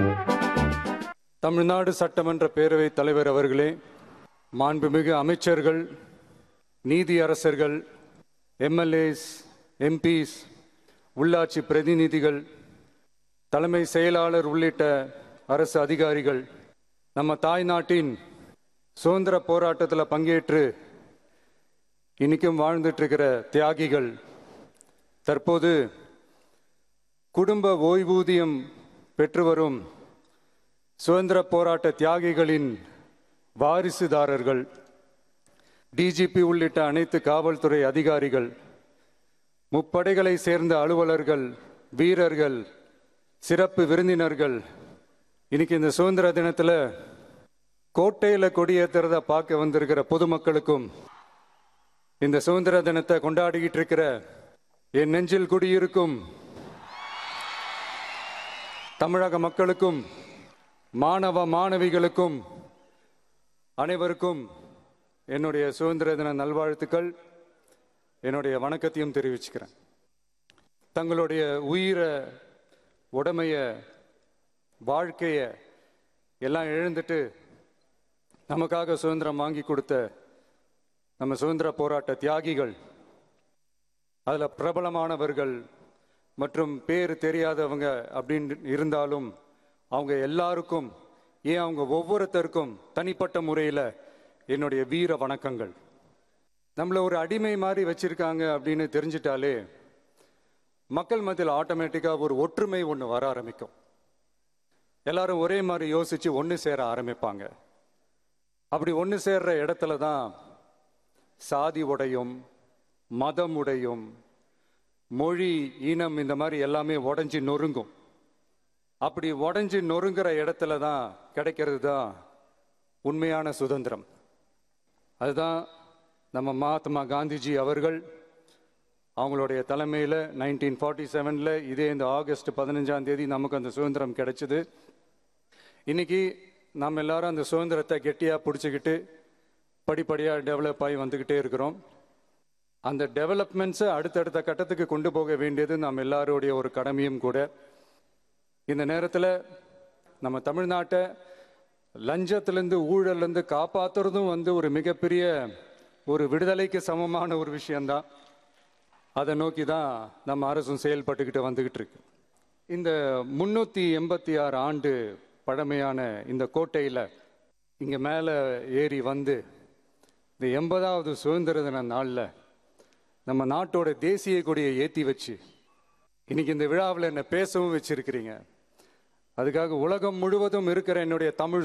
தமிழ்நாடு சட்டமன்ற பேரவைத் தலைவர் அவர்களே மாண்புமிகு அமைச்சர்கள் நீதி அரசர்கள் எம்எல்ஏஸ் எம்பிஸ் உள்ளாட்சி பிரதிநிதிகள் தலைமை செயலாளர் உள்ளிட்ட அரசு அதிகாரிகள் நம்ம தாய்நாட்டின் சுதந்திர போராட்டத்தில் பங்கேற்று இன்னைக்கும் வாழ்ந்துட்டு இருக்கிற தியாகிகள் தற்போது குடும்ப ஓய்வூதியம் பெற்று வரும் சுதந்திர போராட்ட தியாகிகளின் வாரிசுதாரர்கள் டிஜிபி உள்ளிட்ட அனைத்து காவல்துறை அதிகாரிகள் முப்படைகளை சேர்ந்த அலுவலர்கள் வீரர்கள் சிறப்பு விருந்தினர்கள் இன்னைக்கு இந்த சுதந்திர தினத்தில் கோட்டையில் கொடியேற்றுறத பார்க்க வந்திருக்கிற பொதுமக்களுக்கும் இந்த சுதந்திர தினத்தை கொண்டாடிக்கிட்டு இருக்கிற என் நெஞ்சில் குடியிருக்கும் தமிழக மக்களுக்கும் மாணவ மாணவிகளுக்கும் அனைவருக்கும் என்னுடைய சுதந்திர தின நல்வாழ்த்துக்கள் என்னுடைய வணக்கத்தையும் தெரிவிச்சுக்கிறேன் தங்களுடைய உயிரை உடமைய வாழ்க்கைய எல்லாம் இழந்துட்டு நமக்காக சுதந்திரம் வாங்கி கொடுத்த நம்ம சுதந்திர போராட்ட தியாகிகள் அதில் பிரபலமானவர்கள் மற்றும் பேர் தெரியாதவங்க அப்படின்னு இருந்தாலும் அவங்க எல்லாருக்கும் ஏன் அவங்க ஒவ்வொருத்தருக்கும் தனிப்பட்ட முறையில் என்னுடைய வீர வணக்கங்கள் நம்மளை ஒரு அடிமை மாதிரி வச்சிருக்காங்க அப்படின்னு தெரிஞ்சிட்டாலே மக்கள் மத்தியில் ஆட்டோமேட்டிக்காக ஒரு ஒற்றுமை ஒன்று வர ஆரம்பிக்கும் எல்லாரும் ஒரே மாதிரி யோசிச்சு ஒன்று சேர ஆரம்பிப்பாங்க அப்படி ஒன்று சேர்ற இடத்துல தான் சாதி உடையும் மதம் உடையும் மொழி இனம் இந்த மாதிரி எல்லாமே உடஞ்சி நொறுங்கும் அப்படி உடஞ்சி நொறுங்குற இடத்துல தான் கிடைக்கிறது தான் உண்மையான சுதந்திரம் அதுதான் நம்ம மகாத்மா காந்திஜி அவர்கள் அவங்களுடைய தலைமையில் நைன்டீன் ஃபார்ட்டி செவனில் இதே இந்த ஆகஸ்ட் பதினஞ்சாம் தேதி நமக்கு அந்த சுதந்திரம் கிடைச்சிது இன்னைக்கு நம்ம எல்லாரும் அந்த சுதந்திரத்தை கெட்டியாக பிடிச்சிக்கிட்டு படிப்படியாக டெவலப் ஆகி வந்துக்கிட்டே இருக்கிறோம் அந்த டெவலப்மெண்ட்ஸை அடுத்தடுத்த கட்டத்துக்கு கொண்டு போக வேண்டியது நம்ம எல்லாருடைய ஒரு கடமையும் கூட இந்த நேரத்தில் நம்ம தமிழ்நாட்டை லஞ்சத்திலேருந்து ஊழல்லேருந்து காப்பாற்றுறதும் வந்து ஒரு மிகப்பெரிய ஒரு விடுதலைக்கு சமமான ஒரு விஷயந்தான் அதை நோக்கி தான் நம்ம அரசும் செயல்பட்டுக்கிட்டு வந்துக்கிட்டு இருக்கு இந்த முன்னூற்றி எண்பத்தி ஆறு ஆண்டு பழமையான இந்த கோட்டையில் இங்கே மேலே ஏறி வந்து இந்த எண்பதாவது சுதந்திர தின நாளில் நம்ம நாட்டோட தேசிய கொடியை ஏற்றி வச்சு இன்னைக்கு இந்த விழாவில் என்னை பேசவும் வச்சிருக்கிறீங்க அதுக்காக உலகம் முழுவதும் இருக்கிற என்னுடைய தமிழ்